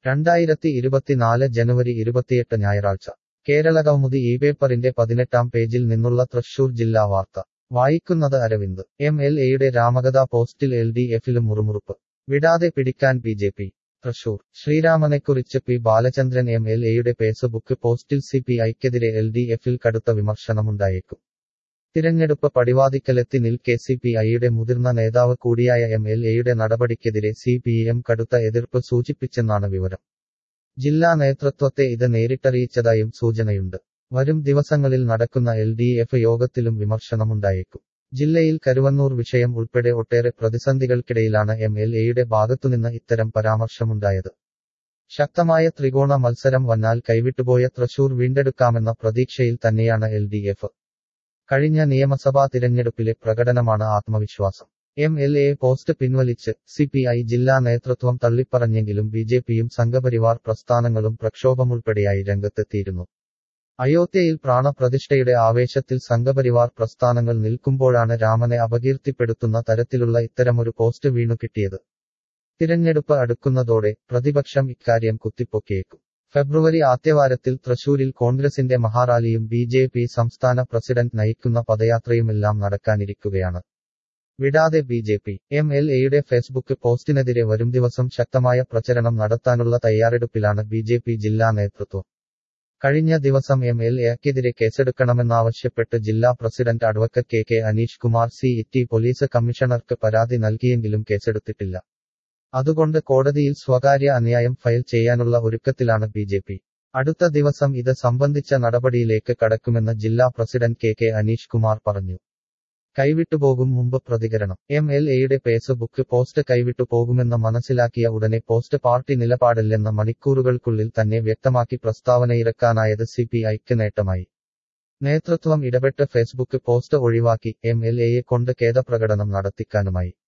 രണ്ടായിരത്തി ഇരുപത്തിനാല് ജനുവരി ഇരുപത്തിയെട്ട് ഞായറാഴ്ച കേരള കൗമുദി ഈ പേപ്പറിന്റെ പതിനെട്ടാം പേജിൽ നിന്നുള്ള തൃശൂർ ജില്ലാ വാർത്ത വായിക്കുന്നത് അരവിന്ദ് എം എൽ എയുടെ രാമകഥാ പോസ്റ്റിൽ എൽ ഡി എഫിലും മുറുമുറുപ്പ് വിടാതെ പിടിക്കാൻ ബി ജെ പി തൃശൂർ ശ്രീരാമനെക്കുറിച്ച് പി ബാലചന്ദ്രൻ എം എൽ എയുടെ ഫേസ്ബുക്ക് പോസ്റ്റിൽ സി പി ഐക്കെതിരെ എൽ ഡി എഫിൽ കടുത്ത വിമർശനമുണ്ടായേക്കും തിരഞ്ഞെടുപ്പ് പടിവാതിക്കലെത്തി നിൽക്കെ സി പി ഐയുടെ മുതിർന്ന നേതാവ് കൂടിയായ എം എൽ എയുടെ നടപടിക്കെതിരെ സി പി എം കടുത്ത എതിർപ്പ് സൂചിപ്പിച്ചെന്നാണ് വിവരം ജില്ലാ നേതൃത്വത്തെ ഇത് നേരിട്ടറിയിച്ചതായും സൂചനയുണ്ട് വരും ദിവസങ്ങളിൽ നടക്കുന്ന എൽ ഡി എഫ് യോഗത്തിലും വിമർശനമുണ്ടായേക്കും ജില്ലയിൽ കരുവന്നൂർ വിഷയം ഉൾപ്പെടെ ഒട്ടേറെ പ്രതിസന്ധികൾക്കിടയിലാണ് എം എൽ എയുടെ ഭാഗത്തുനിന്ന് ഇത്തരം പരാമർശമുണ്ടായത് ശക്തമായ ത്രികോണ മത്സരം വന്നാൽ കൈവിട്ടുപോയ തൃശൂർ വീണ്ടെടുക്കാമെന്ന പ്രതീക്ഷയിൽ തന്നെയാണ് എൽ ഡി എഫ് കഴിഞ്ഞ നിയമസഭാ തിരഞ്ഞെടുപ്പിലെ പ്രകടനമാണ് ആത്മവിശ്വാസം എം എൽ എ പോസ്റ്റ് പിൻവലിച്ച് സി പി ഐ ജില്ലാ നേതൃത്വം തള്ളിപ്പറഞ്ഞെങ്കിലും ബി ജെ പിയും സംഘപരിവാർ പ്രസ്ഥാനങ്ങളും പ്രക്ഷോഭമുൾപ്പെടെയായി രംഗത്തെത്തിയിരുന്നു അയോധ്യയിൽ പ്രാണപ്രതിഷ്ഠയുടെ ആവേശത്തിൽ സംഘപരിവാർ പ്രസ്ഥാനങ്ങൾ നിൽക്കുമ്പോഴാണ് രാമനെ അപകീർത്തിപ്പെടുത്തുന്ന തരത്തിലുള്ള ഇത്തരമൊരു പോസ്റ്റ് വീണു കിട്ടിയത് തിരഞ്ഞെടുപ്പ് അടുക്കുന്നതോടെ പ്രതിപക്ഷം ഇക്കാര്യം കുത്തിപ്പൊക്കിയേക്കും ഫെബ്രുവരി ആദ്യവാരത്തിൽ തൃശൂരിൽ കോൺഗ്രസിന്റെ മഹാറാലിയും ബി ജെ പി സംസ്ഥാന പ്രസിഡന്റ് നയിക്കുന്ന പദയാത്രയുമെല്ലാം നടക്കാനിരിക്കുകയാണ് വിടാതെ B J P M L എയുടെ ഫേസ്ബുക്ക് പോസ്റ്റിനെതിരെ വരും ദിവസം ശക്തമായ പ്രചരണം നടത്താനുള്ള തയ്യാറെടുപ്പിലാണ് ബി ജെ പി ജില്ലാ നേതൃത്വം കഴിഞ്ഞ ദിവസം എം എൽ എക്കെതിരെ കേസെടുക്കണമെന്നാവശ്യപ്പെട്ട് ജില്ലാ പ്രസിഡന്റ് advocate K K Aneesh Kumar city police കമ്മീഷണർക്ക് പരാതി നൽകിയെങ്കിലും കേസെടുത്തിട്ടില്ല അതുകൊണ്ട് കോടതിയിൽ സ്വകാര്യ അന്യായം ഫയൽ ചെയ്യാനുള്ള ഒരുക്കത്തിലാണ് ബി ജെ പി അടുത്ത ദിവസം ഇത് സംബന്ധിച്ച നടപടിയിലേക്ക് കടക്കുമെന്ന് ജില്ലാ പ്രസിഡന്റ് കെ കെ അനീഷ് കുമാർ പറഞ്ഞു കൈവിട്ടുപോകും മുമ്പ് പ്രതികരണം എം എൽ എയുടെ ഫേസ്ബുക്ക് പോസ്റ്റ് കൈവിട്ടു പോകുമെന്ന് മനസ്സിലാക്കിയ ഉടനെ പോസ്റ്റ് പാർട്ടി നിലപാടില്ലെന്ന് മണിക്കൂറുകൾക്കുള്ളിൽ തന്നെ വ്യക്തമാക്കി പ്രസ്താവനയിറക്കാനായത് സി പി ഐക്ക് നേട്ടമായി നേതൃത്വം ഇടപെട്ട് ഫേസ്ബുക്ക് പോസ്റ്റ് ഒഴിവാക്കി എം എൽ എയെ കൊണ്ട് ഖേദപ്രകടനം നടത്തിക്കാനുമായി